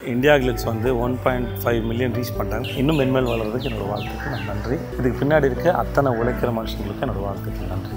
India Glitz வந்து one point five million reach பண்ணிட்டாங்க இன்னும் மென்மேல் வளர்றதுக்கு என்னோட வாழ்த்துக்கு நான் நன்றி இதுக்கு பின்னாடி இருக்க அத்தனை உழைக்கிற மனுஷங்களுக்கு என்னோட வாழ்த்துக்கு நன்றி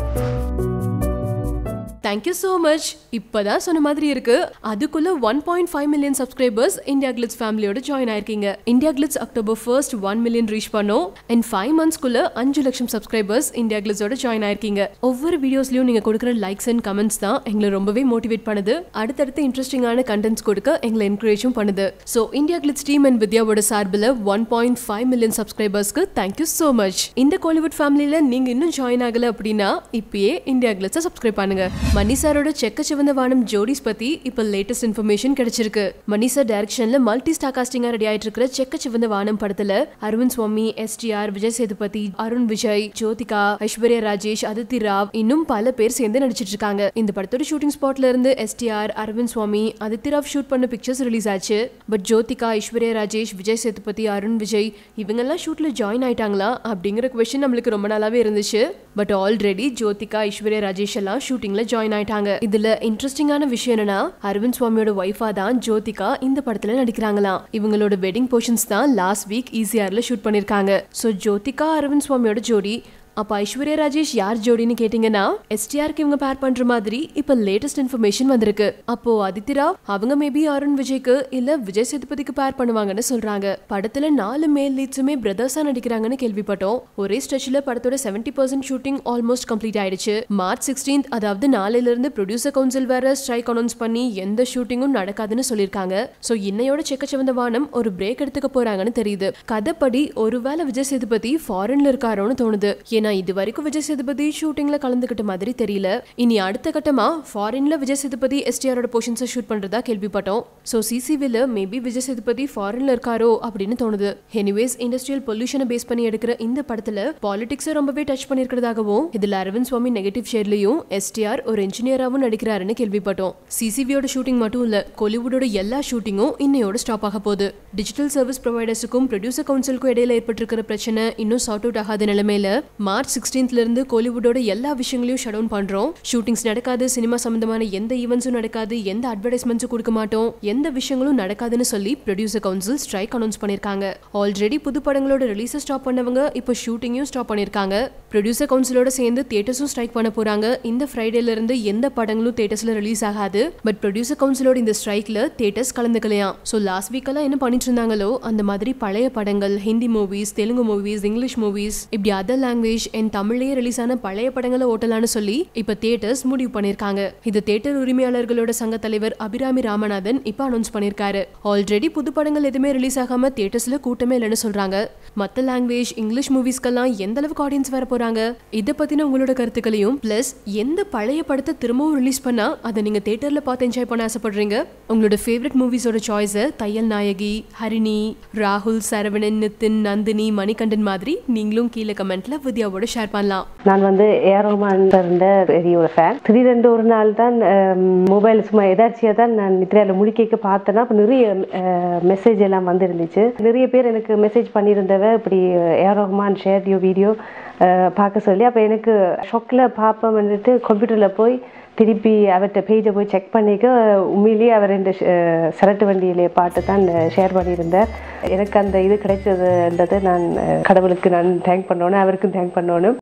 தேங்க்யூ ஸோ மச் இப்போதான் சொன்ன மாதிரி இருக்கு அதுக்குள்ள one point five million subscribers India Glitz ஃபேமிலியோட ஜாயின் ஆயிருக்கீங்க India Glitz October first one million reach பண்ணோம் அண்ட் ஃபைவ் மந்த்ஸ்க்குள்ள அஞ்சு லட்சம் சப்ஸ்கிரைபர்ஸ் இந்தியா கிளிட்ஸோட ஜாயின் ஆயிருக்கீங்க ஒவ்வொரு வீடியோஸ்லயும் நீங்க கொடுக்குற லைக்ஸ் அண்ட் கமெண்ட்ஸ் தான் எங்களை ரொம்பவே மோட்டிவேட் பண்ணுது அடுத்தடுத்து இன்ட்ரெஸ்டிங்கான கண்டென்ட்ஸ் கொடுக்க எங்களை என்கரேஜும் பண்ணுது so India Glitz team and வித்யாவோட சார்பில் ஒன் பாயிண்ட் ஃபைவ் மில்லியன் சப்ஸ்கிரைபர்ஸ்க்கு தேங்க்யூ ஸோ மச் இந்த காலிவுட் ஃபேமிலியில நீங்க இன்னும் ஜாயின் ஆகல அப்படின்னா இப்பயே இந்தியா கிளிட்ஸை சப்ஸ்கிரைப் பண்ணுங்க மணி சாரோட செக்க சிவந்த வானம் ஜோடிஸ் பத்தி இப்ப லேட்டஸ்ட் இன்ஃபர்மேஷன் கிடைச்சிருக்கு மணி சார் டைரக்ஷன்ல மல்டி ஸ்டார் காஸ்டிங்கா ரெடி ஆயிட்டு இருக்கிற செக்க சிவந்த வானம் படத்துல அரவிந்த் சுவாமி எஸ்டிஆர் விஜய் சேதுபதி அருண் விஜய் ஜோதிகா ஐஸ்வர்யா ராஜேஷ் அதித்தி ராவ் இன்னும் பல பேர் சேர்ந்து நடிச்சிட்டு இருக்காங்க இந்த படத்தோட ஷூட்டிங் ஸ்பாட்ல இருந்து எஸ்டிஆர் அரவிந்த் சுவாமி அதித்தி ராவ் ஷூட் பண்ண பிக்சர்ஸ் ரிலீஸ் ஆச்சு பட் ஜோதிகா ஐஸ்வர்யா ராஜேஷ் விஜய் சேதுபதி அருண் விஜய் இவங்கெல்லாம் ஷூட்ல ஜாயின் ஆயிட்டாங்களா அப்படிங்கிற கொஸ்டின் நம்மளுக்கு ரொம்ப நாளாவே இருந்துச்சு பட் ஆல்ரெடி ஜோதிகா ஐஸ்வர்யா ராஜேஷ் எல்லாம் ஷூட்டிங்ல ஜாயின் ஆயிட்டாங்க இதுல இன்ட்ரெஸ்டிங்கான விஷயம் என்னன்னா அரவிந்த் சுவாமியோட ஒய்ஃபா தான் ஜோதிகா இந்த படத்துல நடிக்கிறாங்களாம் இவங்களோட வெட்டிங் போர்ஷன்ஸ் தான் லாஸ்ட் வீக் ஈசிஆர்ல ஷூட் பண்ணிருக்காங்க ஸோ ஜோதிகா அரவிந்த் சுவாமியோட ஜோடி அப்ப ஐஸ்வர்யா ராஜேஷ் யார் ஜோடின்னு கேட்டீங்கன்னா எஸ்டிஆருக்கு இவங்க பேர் பண்ற மாதிரி இப்ப லேட்டஸ்ட் இன்ஃபர்மேஷன் வந்திருக்கு அப்போ அதித்தி ராவ் அவங்க மேபி அருண் விஜய்க்கு இல்ல விஜய் சேதுபதிக்கு பேர் பண்ணுவாங்கன்னு சொல்றாங்க படத்துல நாலு மேல் லீட்ஸுமே பிரதர்ஸா நடிக்கிறாங்கன்னு கேள்விப்பட்டோம் ஒரே ஸ்ட்ரெச்ல படத்தோட seventy percent shooting almost complete ஆயிடுச்சு மார்ச் சிக்ஸ்டீன்த் அதாவது நாளையில இருந்து ப்ரொடியூசர் கவுன்சில் வேற ஸ்ட்ரைக் அனௌன்ஸ் பண்ணி எந்த ஷூட்டிங்கும் நடக்காதுன்னு சொல்லியிருக்காங்க சோ இன்னையோட செக்கச்சவந்த வானம் ஒரு பிரேக் எடுத்துக்க போறாங்கன்னு தெரியுது கதைப்படி ஒருவேளை விஜய் சேதுபதி ஃபாரின்ல இருக்காரோன்னு தோணுது ஏன்னா இது வரைக்கும் விஜய் சேதுபதி ஷூட்டிங்ல கலந்துக்கிட்ட மாதிரி தெரியல இனி அடுத்த கட்டமா ஃபாரின்ல விஜய் சேதுபதி எஸ்டிஆரோட போர்ஷன்ஸை ஷூட் பண்றதா கேள்விப்பட்டோம் ஸோ சிசிவில மேபி விஜய் சேதுபதி ஃபாரின்ல இருக்காரோ அப்படின்னு தோணுது எனிவேஸ் இண்டஸ்ட்ரியல் பொல்யூஷனை பேஸ் பண்ணி எடுக்கிற இந்த படத்துல பாலிடிக்ஸை ரொம்பவே டச் பண்ணிருக்கிறதாகவும் இதுல அரவிந்த் சுவாமி நெகட்டிவ் ஷேட்லயும் எஸ்டிஆர் ஒரு இன்ஜினியராகவும் நடிக்கிறாருன்னு கேள்விப்பட்டோம் சிசிவியோட ஷூட்டிங் மட்டும் இல்ல கோலிவுட்டோட எல்லா ஷூட்டிங்கும் இன்னையோட ஸ்டாப் ஆக போகுது டிஜிட்டல் சர்வீஸ் ப்ரொவைடர்ஸுக்கும் ப்ரொடியூசர் கவுன்சிலுக்கும் இடையில ஏற்பட்டிருக்கிற பிரச்சனை இன்னும் சார்ட் அவுட் ஆகாத நிலைமையில மார்ச் சிக்ஸ்டீன்த்ல இருந்து கோலிவுட்டோட எல்லா விஷயங்களையும் ஷட் டவுன் பண்றோம் ஷூட்டிங்ஸ் நடக்காது சினிமா சம்பந்தமான எந்த ஈவெண்ட்ஸும் நடக்காது எந்த அட்வர்டைஸ்மெண்ட்ஸும் கொடுக்க மாட்டோம் எந்த விஷயங்களும் நடக்காதுன்னு சொல்லி ப்ரொடியூசர் கவுன்சில் ஸ்ட்ரைக் அனௌன்ஸ் பண்ணிருக்காங்க ஆல்ரெடி புது படங்களோட ரிலீஸை ஸ்டாப் பண்ணவங்க இப்போ ஷூட்டிங்கையும் ஸ்டாப் பண்ணிருக்காங்க ப்ரொடியூசர் கவுன்சிலோட சேர்ந்து தியேட்டர்ஸும் ஸ்ட்ரைக் பண்ண போறாங்க இந்த ஃப்ரைடேல இருந்து எந்த படங்களும் தியேட்டர்ஸ்ல ரிலீஸ் ஆகாது பட் ப்ரொடியூசர் கவுன்சிலோட இந்த ஸ்ட்ரைக்ல தியேட்டர்ஸ் கலந்துக்கலையாம் ஸோ லாஸ்ட் வீக்கெல்லாம் என்ன பண்ணிட்டு இருந்தாங்களோ அந்த மாதிரி பழைய படங்கள் Hindi movies Telugu movies English movies இப்படி அதர் லாங்குவேஜ் அண்ட் தமிழ்லயே ரிலீஸ் ஆன பழைய படங்களை ஓட்டலான்னு சொல்லி இப்ப தியேட்டர்ஸ் முடிவு பண்ணிருக்காங்க இது தியேட்டர் உரிமையாளர்களோட சங்க தலைவர் அபிராமி ராமநாதன் இப்ப அனௌன்ஸ் பண்ணிருக்காரு ஆல்ரெடி புது படங்கள் எதுவுமே ரிலீஸ் ஆகாம தியேட்டர்ஸ்ல கூட்டமே இல்லைன்னு சொல்றாங்க மத்த லாங்குவேஜ் இங்கிலீஷ் மூவிஸ்க்கெல்லாம் எந்த அளவுக்கு ஆடியன்ஸ் வர போறாங்க இதை பத்தின உங்களோட கருத்துக்களையும் பிளஸ் எந்த பழைய படத்தை திரும்பவும் ரிலீஸ் பண்ணா அதை நீங்க தியேட்டர்ல பார்த்து என்ஜாய் பண்ண ஆசைப்படுறீங்க உங்களோட ஃபேவரட் மூவிஸோட சாய்ஸை தையல் நாயகி ஹரிணி ராகுல் சரவணன் நிதின் நந்தினி மணிகண்டன் மாதிரி நீங்களும் கீழே கமெண்ட்ல வித்யாவோட ஷேர் பண்ணலாம் நான் வந்து ஏரோமான் இருந்த பெரிய ஒரு ஃபேன் திடீரென்று ஒரு நாள் தான் மொபைல் சும்மா எதாச்சியாக தான் நான் நித்ரையில் முழிக்க பார்த்தேன்னா அப்போ நிறைய மெசேஜ் எல்லாம் வந்துருந்துச்சு நிறைய பேர் எனக்கு மெசேஜ் பண்ணியிருந்தவ இப்படி ஏரோமான் ஷேர் யூ வீடியோ பார்க்க சொல்லி அப்போ எனக்கு ஷொக்கில் பார்ப்பேன் வந்துட்டு கம்ப்யூட்டரில் போய் திருப்பி அவர்கிட்ட பேஜை போய் செக் பண்ணிக்க உண்மையிலேயே அவர் இந்த ஷ- சரட்டு வண்டியிலே பாட்டு தான் ஷேர் பண்ணியிருந்தார் எனக்கு அந்த இது கிடைச்சதுன்றது நான் கடவுளுக்கு நான் தேங்க் பண்ணணும் அவருக்கும் தேங்க் பண்ணணும்